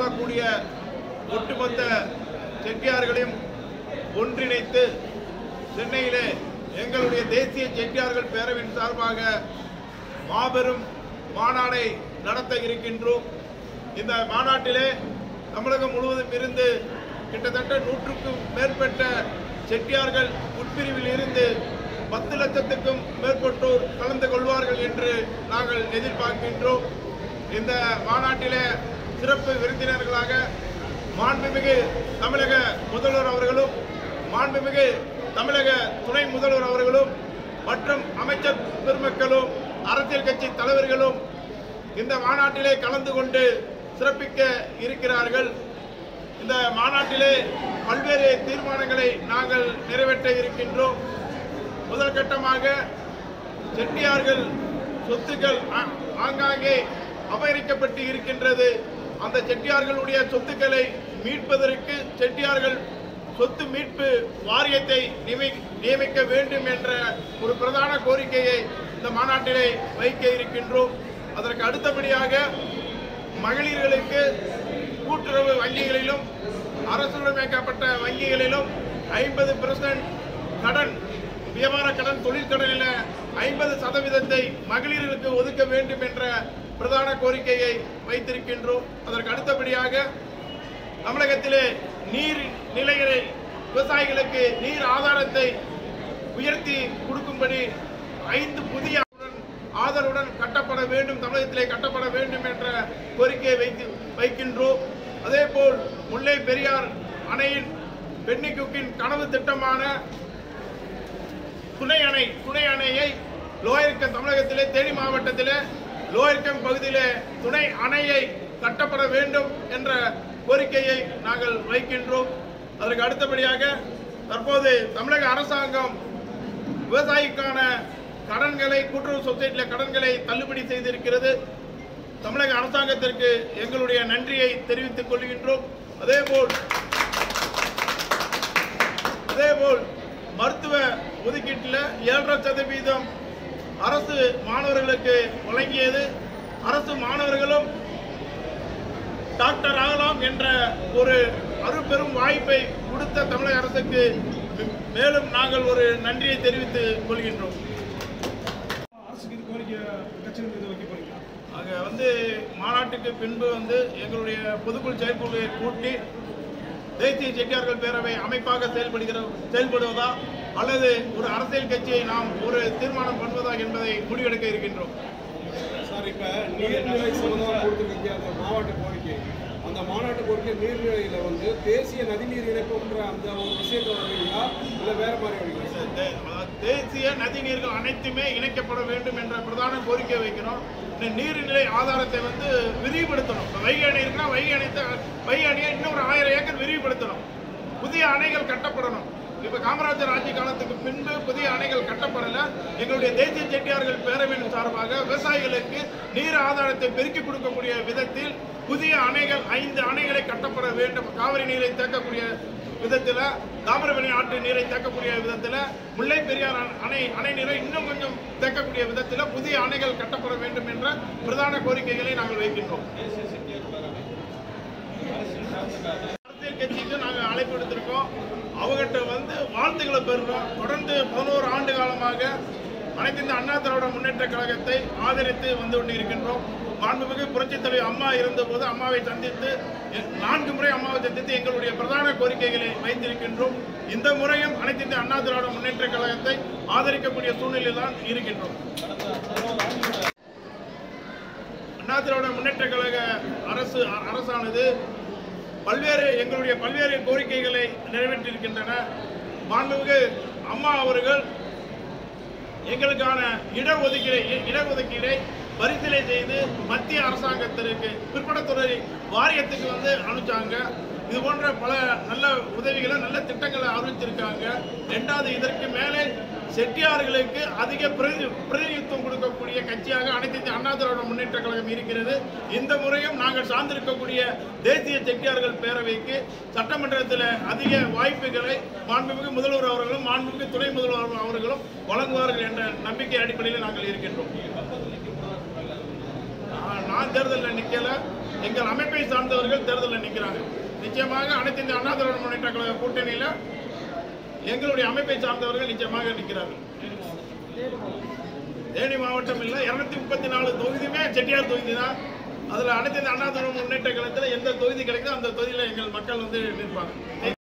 வாழக்கூடிய ஒட்டுமொத்த செட்டியார்களையும் ஒன்றிணைத்து சென்னையிலே எங்களுடைய தேசிய செட்டியார்கள் பேரவையின் சார்பாக மாபெரும் மாநாடை நடத்த இருக்கின்றோம் இந்த மாநாட்டிலே தமிழகம் முழுவதும் இருந்து கிட்டத்தட்ட நூற்றுக்கும் மேற்பட்ட செட்டியார்கள் உட்பிரிவில் இருந்து பத்து லட்சத்துக்கும் மேற்பட்டோர் கலந்து கொள்வார்கள் என்று நாங்கள் எதிர்பார்க்கின்றோம் இந்த மாநாட்டிலே சிறப்பு விருந்தினர்களாக மாண்புமிகு தமிழக முதல்வர் அவர்களும் மாண்புமிகு தமிழக துணை முதல்வர் அவர்களும் மற்றும் அமைச்சர் பெருமக்களும் அரசியல் கட்சி தலைவர்களும் இந்த மாநாட்டிலே கலந்து கொண்டு சிறப்பிக்க இருக்கிறார்கள் இந்த மாநாட்டிலே பல்வேறு தீர்மானங்களை நாங்கள் நிறைவேற்ற இருக்கின்றோம் முதல் கட்டமாக செட்டியார்கள் சொத்துக்கள் ஆ- ஆங்காங்கே அபகரிக்கப்பட்டு இருக்கின்றது அந்த செட்டியார்களுடைய சொத்துக்களை மீட்பதற்கு செட்டியார்கள் சொத்து மீட்பு வாரியத்தை நியமி- நியமிக்க வேண்டும் என்ற ஒரு பிரதான கோரிக்கையை இந்த மாநாட்டிலே வைக்க இருக்கின்றோம் அதற்கு அடுத்தபடியாக மகளிர்களுக்கு கூட்டுறவு வங்கிகளிலும் அரசுடைமைக்கப்பட்ட வங்கிகளிலும் ஐம்பது கடன் வியாபார கடன் தொழில் கடனில் ஐம்பது சதவீதத்தை மகளிர்களுக்கு ஒதுக்க வேண்டும் என்ற பிரதான கோரிக்கையை வைத்திருக்கின்றோம் அதற்கு அடுத்தபடியாக தமிழகத்திலே நீர் நிலைகளை விவசாயிகளுக்கு நீர் ஆதாரத்தை உயர்த்தி கொடுக்கும்படி ஐந்து புதிய ஆதரவுடன் கட்டப்பட வேண்டும் தமிழகத்திலே கட்டப்பட வேண்டும் என்ற கோரிக்கையை வைத்து வைக்கின்றோம் அதேபோல் முல்லை பெரியார் அணையின் பெண்ணிக்குக்கின் கனவு திட்டமான துணை அணை துணை அணையை லோயர்க்கம் தமிழகத்திலே தேனி மாவட்டத்திலே லோயர்க்கம் பகுதியிலே துணை அணையை கட்டப்பட வேண்டும் என்ற கோரிக்கையை நாங்கள் வைக்கின்றோம் அதற்கு அடுத்தபடியாக தற்போது தமிழக அரசாங்கம் விவசாயிக்கான கடன்களை கூட்டுறவு சொசைட்டியில் கடன்களை தள்ளுபடி செய்திருக்கிறது தமிழக அரசாங்கத்திற்கு எங்களுடைய நன்றியை தெரிவித்துக் கொள்கின்றோம் அதேபோல் அதேபோல் மருத்துவ ஒதுக்கீட்டில் ஏழரை சதவீதம் அரசு மாணவர்களுக்கு வழங்கியது அரசு மாணவர்களும் டாக்டர் ஆகலாம் என்ற ஒரு அருப்பெரும் வாய்ப்பை கொடுத்த தமிழக அரசுக்கு மே- மேலும் நாங்கள் ஒரு நன்றியை தெரிவித்துக் கொள்கின்றோம் அரசுக்கு இது கோரிக்கை கட்சியிலிருந்து இது வைக்க போறீங்களா அங்க வந்து மாநாட்டுக்கு பின்பு வந்து எங்களுடைய பொதுக்குழு செயற்குழுவை கூட்டி தேசிய செட்டியார்கள் பேரவை அமைப்பாக செயல்படுகிற செயல்படுவதா அல்லது ஒரு அரசியல் கட்சியை நாம் ஒரு தீர்மானம் பண்ணுவதா என்பதை முடிவெடுக்க இருக்கின்றோம் சார் இப்போ நீர்நிலை சம்பந்தமாக கொடுத்துருக்கீங்க அந்த மாவட்ட கோரிக்கை அந்த மாநாட்டு கோரிக்கை நீர்நிலையில் வந்து தேசிய நதிநீர் இணைப்புன்ற அந்த ஒரு விஷயத்தை வருவீங்களா இல்லை வேற மாதிரி வருவீங்களா சார் தே- அதாவது தேசிய நதிநீர்கள் அனைத்துமே இணைக்கப்பட வேண்டும் என்ற பிரதான கோரிக்கை வைக்கிறோம் இந்த நீர்நிலை ஆதாரத்தை வந்து விரிவுபடுத்தணும் இப்போ வைகை அணை இருக்குன்னா வைகை அணைத்த வைகை அணையை இன்னும் ஒரு ஆயிரம் ஏக்கர் விரிவுபடுத்தணும் புதிய அணைகள் கட்டப்படணும் இப்ப காமராஜர் ஆட்சி காலத்துக்கு பின்பு புதிய அணைகள் கட்டப்படல எங்களுடைய தேசிய செட்டியார்கள் பேரவையின் சார்பாக விவசாயிகளுக்கு நீர் ஆதாரத்தை பெருக்கி கொடுக்கக்கூடிய விதத்தில் புதிய அணைகள் ஐந்து அணைகளை கட்டப்பட வேண்டும் காவிரி நீரை தேக்கக்கூடிய விதத்தில் தாமிரபரணி ஆற்று நீரை தேக்கக்கூடிய விதத்தில் முல்லை பெரியார் அணை- அணை அணை நீரை இன்னும் கொஞ்சம் தேக்கக்கூடிய விதத்தில் புதிய அணைகள் கட்டப்பட வேண்டும் என்ற பிரதான கோரிக்கைகளை நாங்கள் வைக்கின்றோம் அரசியல் கட்சிக்கு நாங்கள் அழைப்பு விடுத்திருக்கோம் அவங்ககிட்ட வந்து வாழ்த்துக்களை பெறுறோம் தொடர்ந்து பதினோரு ஆண்டு காலமாக அனைத்து இந்த அண்ணா திராவிட முன்னேற்ற கழகத்தை ஆதரித்து வந்து கொண்டு இருக்கின்றோம் மாண்புமிகு புரட்சித் தலைவர் அம்மா இருந்தபோது அம்மாவை சந்தித்து எ- நான்கு முறை அம்மாவை சந்தித்து எங்களுடைய பிரதான கோரிக்கைகளை வைத்திருக்கின்றோம் இந்த முறையும் அனைத்து இந்த அண்ணா திராவிட முன்னேற்ற கழகத்தை ஆதரிக்கக்கூடிய சூழ்நிலையில் தான் இருக்கின்றோம் அண்ணா திராவிட முன்னேற்ற கழக அரசு அ- அரசானது பல்வேறு எங்களுடைய பல்வேறு கோரிக்கைகளை நிறைவேற்றியிருக்கின்றன மாண்புமிகு அம்மா அவர்கள் எங்களுக்கான இடஒதுக்கீடை இடஒதுக்கீடை பரிசீலனை செய்து மத்திய அரசாங்கத்திற்கு பிற்படத்துறை வாரியத்துக்கு வந்து அனுப்பிச்சாங்க இது போன்ற பல நல்ல உதவிகளை நல்ல திட்டங்களை அறிவிச்சிருக்காங்க ரெண்டாவது இதற்கு மேலே செட்டியார்களுக்கு அதிக பிரதி பிரதிநிதித்துவம் கொடுக்கக்கூடிய கட்சியாக அனைத்து இந்திய அண்ணா திராவிட முன்னேற்ற கழகம் இருக்கிறது இந்த முறையும் நாங்கள் சார்ந்திருக்கக்கூடிய தேசிய செட்டியார்கள் பேரவைக்கு சட்டமன்றத்தில் அதிக வாய்ப்புகளை மாண்புமிகு முதல்வர் அவர்களும் மாண்புமிகு துணை முதல்வர் அவர்களும் வழங்குவார்கள் என்ற நம்பிக்கை அடிப்படையில் நாங்கள் இருக்கின்றோம் நான் நான் தேர்தலில் நிற்கல எங்கள் அமைப்பை சார்ந்தவர்கள் தேர்தலில் நிற்கிறாங்க நிச்சயமாக அனைத்து இந்த அண்ணா திராவிட முன்னேற்ற கழக கூட்டணியில் எங்களுடைய அமைப்பை சார்ந்தவர்கள் நிச்சயமாக நிற்கிறார்கள் தேனி மாவட்டம் இல்லை இருநூத்தி முப்பத்தி நாலு தொகுதியுமே செட்டியார் தொகுதி தான் அதில் அனைத்து இந்த அண்ணா திராவிட முன்னேற்ற கழகத்தில் எந்த தொகுதி கிடைக்குதோ அந்த தொகுதியில் எங்கள் மக்கள் வந்து நிற்பாங்க